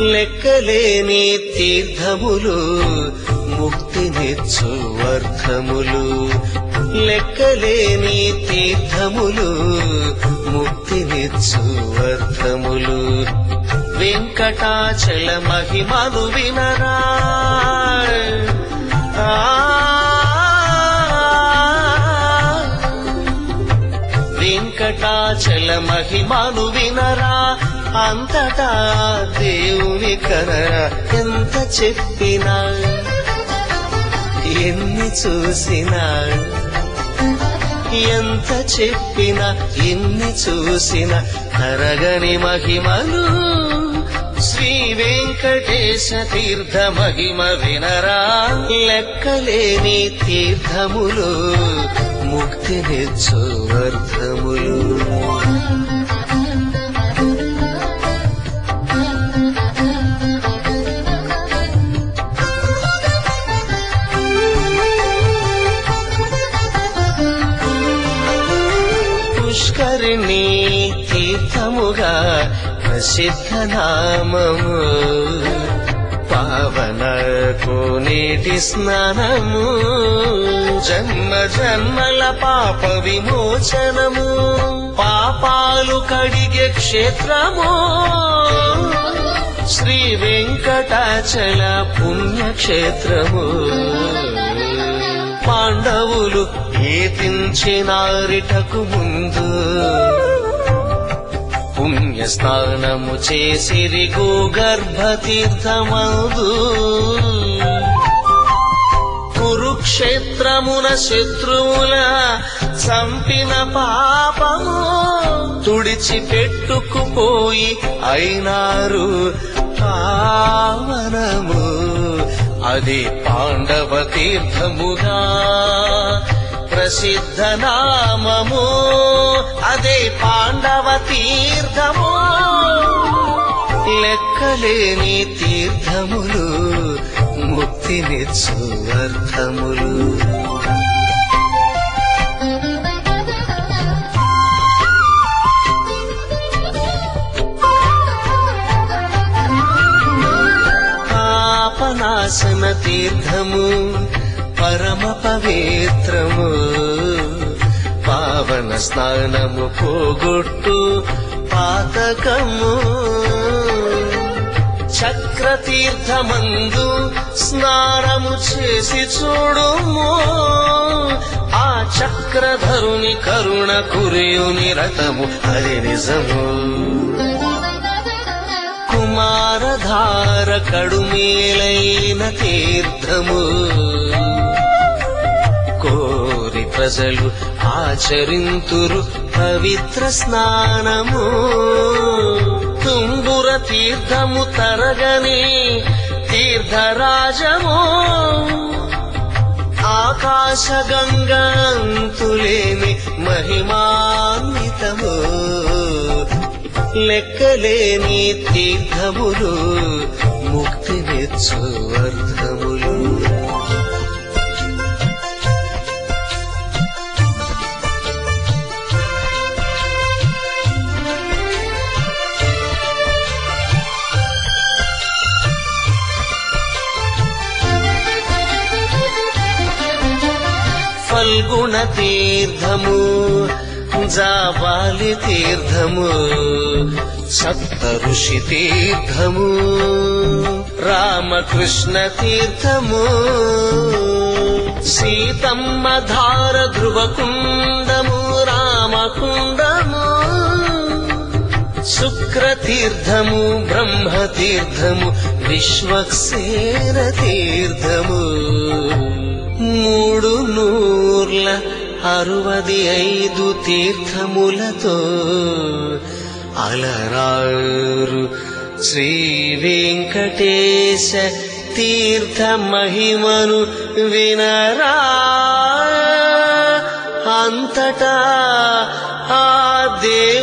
లెక్కలేని తీర్థములు ముక్తినిచ్చు అర్థములు లెక్కలేని తీర్థములు ముక్తినిచ్చు అర్థములు వెంకటాచల మహిమను వినరా ఆ వెంకటాచల మహిమను వినరా అంతటా దేవుని కనరా ఎంత చెప్పినా ఎన్ని చూసినా ఎంత చెప్పినా ఎన్ని చూసినా తరగని మహిమలు శ్రీ వెంకటేశ తీర్థ మహిమ వినరా లెక్కలేని తీర్థములు ముక్తినిచ్చు అర్థములు పుష్కరిణి తీర్థముగా ప్రసిద్ధ నామము పావన కోనేటి స్నానము జన్మ జన్మల పాప విమోచనము పాపాలు కడిగే క్షేత్రము శ్రీ వెంకటాచల పుణ్యక్షేత్రము పాండవులు ఏతించినారిటకు ముందు పుణ్య స్నానము చేసిరి గర్భతీర్థమందు కురుక్షేత్రమున శత్రువుల చంపిన పాపము తుడిచి పెట్టుకుపోయి అయినారు పావనము అది పాండవ తీర్థముగా ప్రసిద్ధ నామము అదే పాండవ తీర్థము లెక్కలేని తీర్థములు ముక్తినిచ్చు అర్థములు పాపనాశన తీర్థము పరమ పవిత్రము పావన స్నానము పోగొట్టు పాతకము చక్రతీర్థమందు స్నానము చేసి చూడుము ఆ చక్రధరుని కరుణ కురియుని రథము అది నిజము కుమారధార కడుమేలైన తీర్థము కోరి ప్రజలు ఆచరింతురు పవిత్ర స్నానము తుంబుర తీర్థము తరగని తీర్థరాజము ఆకాశ గంగాంతులేని మహిమాన్వితము లెక్కలేని తీర్థములు ముక్తినిచ్చు అర్థములు ఫల్గుణ తీర్థము జాబాలి తీర్థము సప్త ఋషి తీర్థము రామకృష్ణ తీర్థము సీతమ్మ ధార ధ్రువకుండము రామకుండము శుక్రతీర్థము బ్రహ్మతీర్థము విశ్వక్సేన తీర్థము మూడు నూర్ల అరువది ఐదు తీర్థములతో అలరారు శ్రీ వెంకటేశ తీర్థ మహిమను వినరా అంతటా ఆ దే